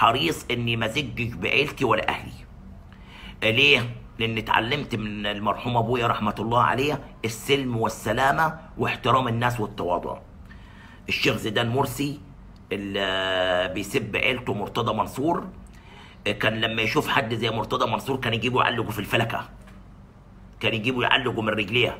حريص اني ما ازجش بعيلتي ولا اهلي ليه لان اتعلمت من المرحوم ابويا رحمه الله عليه السلم والسلامه واحترام الناس والتواضع الشيخ زيدان مرسي اللي بيسب عيلته مرتضى منصور كان لما يشوف حد زي مرتضى منصور كان يجيبه يعلقه في الفلكه كان يجيبه يعلقه من رجليه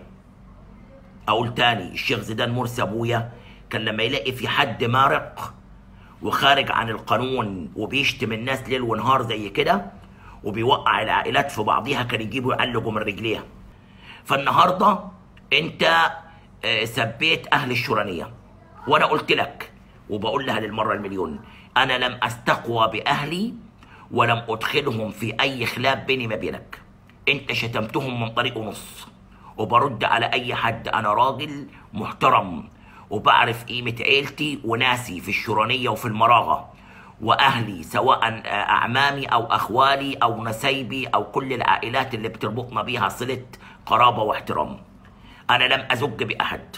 اقول تاني الشيخ زيدان مرسي ابويا كان لما يلاقي في حد مارق وخارج عن القانون وبيشتم الناس ليل ونهار زي كده وبيوقع العائلات في بعضيها كان يجيبوا يعلقوا من رجليها فالنهارده انت آه، سبيت اهل الشرانيه وانا قلت لك وبقول لها للمره المليون انا لم استقوى باهلي ولم ادخلهم في اي خلاف بيني ما بينك انت شتمتهم من طريق ونص وبرد على اي حد انا راجل محترم وبعرف قيمة عيلتي وناسي في الشرانية وفي المراغة وأهلي سواء أعمامي أو أخوالي أو نسيبي أو كل العائلات اللي بتربطنا بيها صلة قرابة واحترام أنا لم أزج بأحد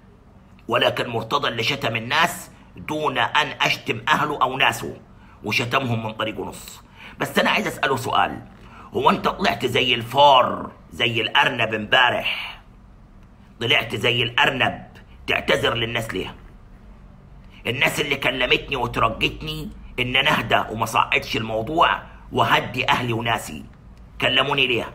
ولكن مرتضى اللي شتم الناس دون أن أشتم أهله أو ناسه وشتمهم من طريق ونص بس أنا عايز أسأله سؤال هو أنت طلعت زي الفار زي الأرنب امبارح طلعت زي الأرنب تعتذر للناس ليه الناس اللي كلمتني وترجتني ان انا اهدى وما صعدش الموضوع وهدي اهلي وناسي كلموني ليه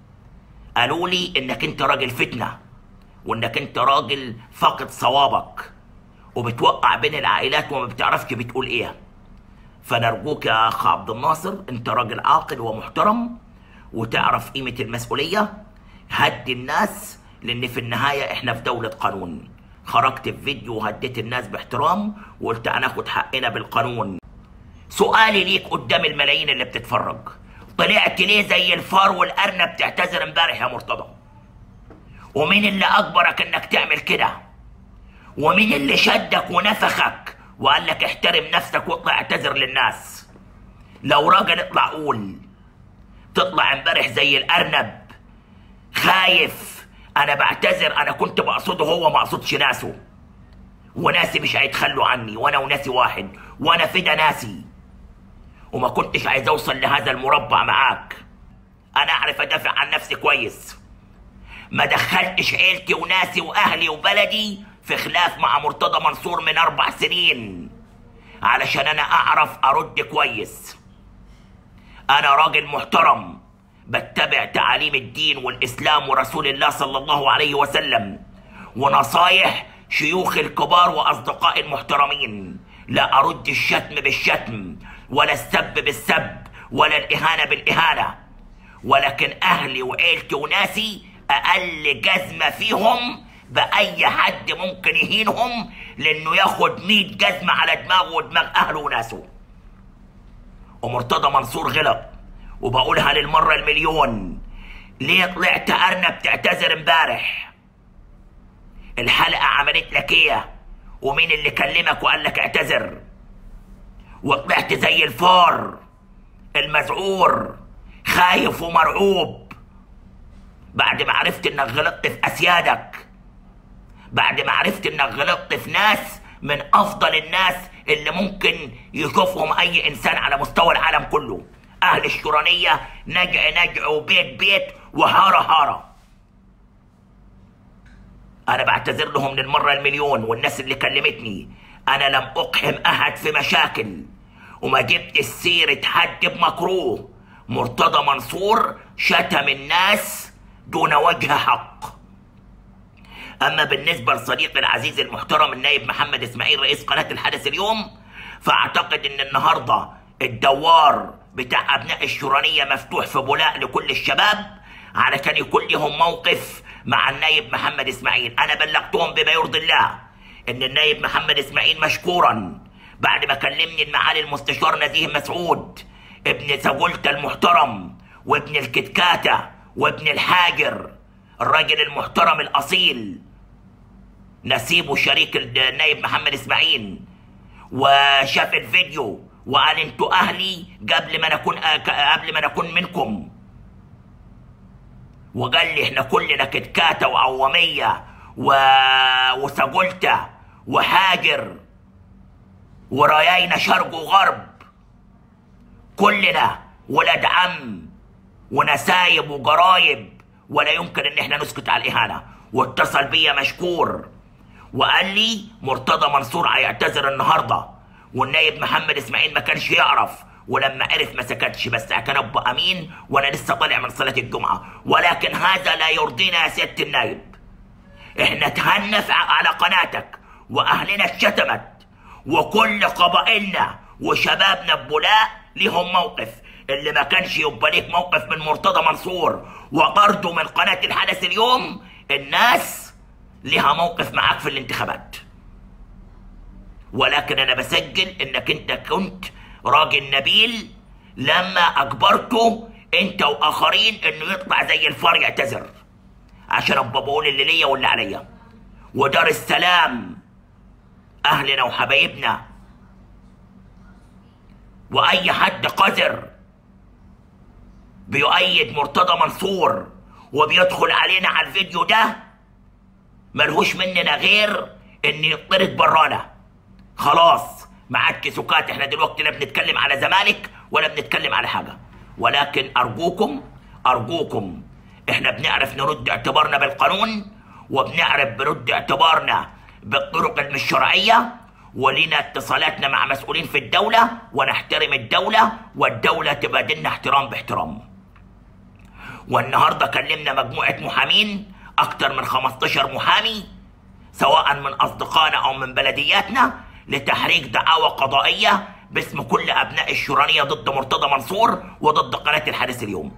قالوا لي انك انت راجل فتنه وانك انت راجل فاقد صوابك وبتوقع بين العائلات وما بتعرفش بتقول ايه فنرجوك يا اخ عبد الناصر انت راجل عاقل ومحترم وتعرف قيمه المسؤوليه هدي الناس لان في النهايه احنا في دوله قانون خرجت في فيديو وهديت الناس باحترام وقلت هناخد حقنا بالقانون سؤالي ليك قدام الملايين اللي بتتفرج طلعت ليه زي الفار والارنب تعتذر امبارح يا مرتضى ومين اللي اجبرك انك تعمل كده ومين اللي شدك ونفخك وقال لك احترم نفسك واطلع اعتذر للناس لو راجل اطلع قول تطلع امبارح زي الارنب خايف انا بعتذر انا كنت بقصده هو ما اقصدش ناسه وناسي مش هيتخلوا عني وانا وناسي واحد وانا فدا ناسي وما كنتش عايز اوصل لهذا المربع معاك انا اعرف ادافع عن نفسي كويس ما دخلتش عيلتي وناسي واهلي وبلدي في خلاف مع مرتضى منصور من اربع سنين علشان انا اعرف ارد كويس انا راجل محترم بتبع تعاليم الدين والاسلام ورسول الله صلى الله عليه وسلم ونصايح شيوخ الكبار واصدقاء المحترمين لا ارد الشتم بالشتم ولا السب بالسب ولا الاهانه بالاهانه ولكن اهلي وعيلتي وناسي اقل جزمه فيهم باي حد ممكن يهينهم لانه ياخد 100 جزمه على دماغه ودماغ اهله وناسه ومرتضى منصور غلط وبقولها للمره المليون ليه طلعت ارنب تعتذر امبارح الحلقه عملت لك ايه ومين اللي كلمك وقال لك اعتذر وطلعت زي الفار المذعور خايف ومرعوب بعد ما عرفت انك غلطت في اسيادك بعد ما عرفت انك غلطت في ناس من افضل الناس اللي ممكن يشوفهم اي انسان على مستوى العالم كله اهل الشرانيه نجع نجع وبيت بيت وهاره هاره انا بعتذر لهم للمره المليون والناس اللي كلمتني انا لم اقحم احد في مشاكل وما جبت سيره حد بمكروه مرتضى منصور شتم الناس دون وجه حق اما بالنسبه لصديقي العزيز المحترم النائب محمد اسماعيل رئيس قناه الحدث اليوم فاعتقد ان النهارده الدوار بتاع ابناء الشرانيه مفتوح في بولاق لكل الشباب علشان يكون لهم موقف مع النائب محمد اسماعيل انا بلغتهم بما يرضي الله ان النائب محمد اسماعيل مشكورا بعد ما كلمني المعالي المستشار نزيه مسعود ابن سجولته المحترم وابن الكتكاتة وابن الحاجر الراجل المحترم الاصيل نسيبه شريك النائب محمد اسماعيل وشاف الفيديو وقال انتوا اهلي قبل ما نكون قبل ما نكون منكم وقال لي احنا كلنا كتكاتة وعوامية و... وسجلتة وحاجر وراياينا شرق وغرب كلنا ولاد عم ونسايب وجرايب ولا يمكن ان احنا نسكت على الاهانه واتصل بيا مشكور وقال لي مرتضى منصور هيعتذر النهارده والنايب محمد اسماعيل ما كانش يعرف ولما عرف ما سكتش بس كان ابو امين وانا لسه طالع من صلاه الجمعه ولكن هذا لا يرضينا يا سياده النايب احنا تهنف على قناتك واهلنا اتشتمت وكل قبائلنا وشبابنا ببولاق ليهم موقف اللي ما كانش يبقى ليك موقف من مرتضى منصور وطرده من قناه الحدث اليوم الناس ليها موقف معاك في الانتخابات ولكن انا بسجل انك انت كنت راجل نبيل لما اجبرته انت واخرين انه يطلع زي الفار يعتذر عشان ابقى بقول اللي ليا واللي عليا ودار السلام اهلنا وحبايبنا واي حد قذر بيؤيد مرتضى منصور وبيدخل علينا على الفيديو ده ملهوش مننا غير ان يطرد برانا خلاص ما عادش سكات احنا دلوقتي لا بنتكلم على زمالك ولا بنتكلم على حاجه ولكن ارجوكم ارجوكم احنا بنعرف نرد اعتبارنا بالقانون وبنعرف برد اعتبارنا بالطرق المش شرعيه ولينا اتصالاتنا مع مسؤولين في الدوله ونحترم الدوله والدوله تبادلنا احترام باحترام والنهارده كلمنا مجموعه محامين اكتر من 15 محامي سواء من اصدقائنا او من بلدياتنا لتحريك دعاوى قضائيه باسم كل ابناء الشورانيه ضد مرتضى منصور وضد قناه الحدث اليوم.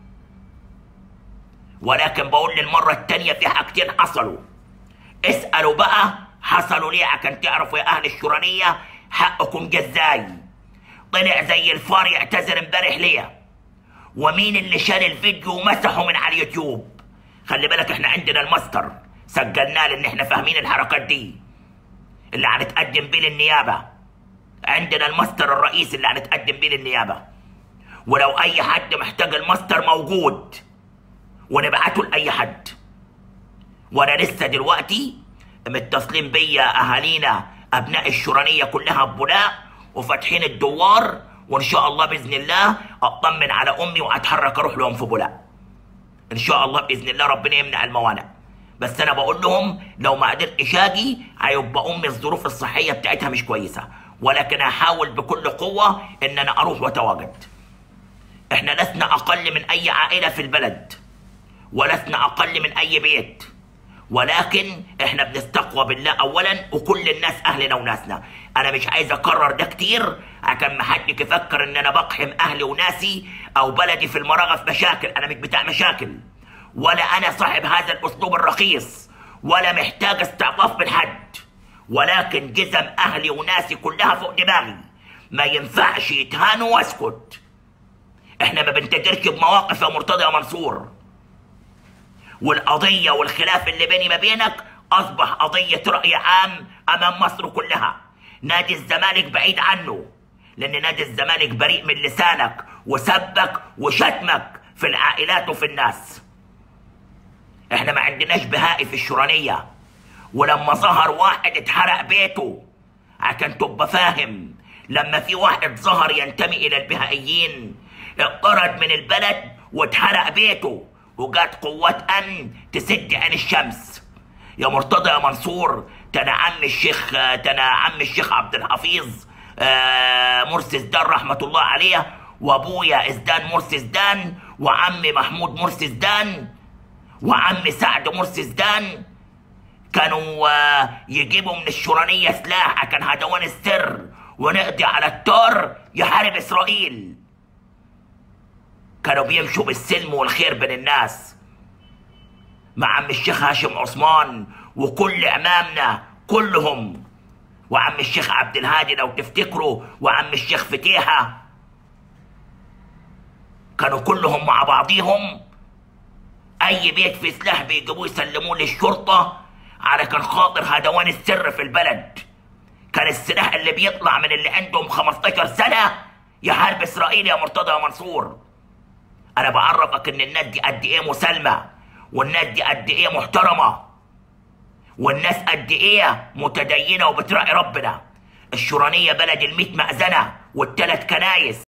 ولكن بقول للمره الثانيه في حاجتين حصلوا. اسالوا بقى حصلوا ليه عشان تعرفوا يا اهل الشورانيه حقكم جزاي. طلع زي الفار يعتذر امبارح ليه؟ ومين اللي شال الفيديو ومسحه من على اليوتيوب؟ خلي بالك احنا عندنا الماستر سجلناه لان احنا فاهمين الحركات دي اللي هنتقدم بيه للنيابه عندنا الماستر الرئيسي اللي هنتقدم بيه للنيابه ولو اي حد محتاج الماستر موجود ونبعته لاي حد وانا لسه دلوقتي متصلين بيا اهالينا ابناء الشورانيه كلها ببناء وفاتحين الدوار وان شاء الله باذن الله اطمن على امي واتحرك اروح لهم في بولاق ان شاء الله باذن الله ربنا يمنع الموانع بس انا بقول لهم لو ما قدرتش اجي هيبقى امي الظروف الصحيه بتاعتها مش كويسه ولكن هحاول بكل قوه ان انا اروح واتواجد احنا لسنا اقل من اي عائله في البلد ولسنا اقل من اي بيت ولكن احنا بنستقوى بالله اولا وكل الناس اهلنا وناسنا انا مش عايز اكرر ده كتير عشان ما حدش يفكر ان انا بقحم اهلي وناسي او بلدي في المراغه في مشاكل انا مش بتاع مشاكل ولا انا صاحب هذا الاسلوب الرخيص ولا محتاج استعطاف من حد ولكن جزم اهلي وناسي كلها فوق دماغي ما ينفعش يتهانوا واسكت احنا ما بنتجرش بمواقف يا مرتضى يا منصور والقضيه والخلاف اللي بيني ما بينك اصبح قضيه راي عام امام مصر كلها نادي الزمالك بعيد عنه لان نادي الزمالك بريء من لسانك وسبك وشتمك في العائلات وفي الناس احنا ما عندناش بهائي في الشورانية ولما ظهر واحد اتحرق بيته عشان تبقى فاهم لما في واحد ظهر ينتمي الى البهائيين اطرد من البلد واتحرق بيته وجات قوات امن تسد عين الشمس يا مرتضى يا منصور تنا عم الشيخ تنا عم الشيخ عبد الحفيظ آه، مرسي زدان رحمه الله عليه وابويا ازدان مرسي زدان وعمي محمود مرسي زدان وعم سعد مرسي زدان كانوا آه، يجيبوا من الشورانية سلاح كان هدوان السر ونقضي على التار يحارب إسرائيل كانوا بيمشوا بالسلم والخير بين الناس مع عم الشيخ هاشم عثمان وكل عمامنا كلهم وعم الشيخ عبد الهادي لو تفتكروا وعم الشيخ فتيحة كانوا كلهم مع بعضيهم اي بيت فيه سلاح بيجيبوه يسلموه للشرطه على كان خاطر هدوان السر في البلد كان السلاح اللي بيطلع من اللي عندهم 15 سنه يحارب اسرائيل يا مرتضى يا منصور انا بعرفك ان الناس دي قد ايه مسالمه والناس دي قد ايه محترمه والناس قد ايه متدينه وبتراعي ربنا الشورانيه بلد الميت مأذنه والتلات كنايس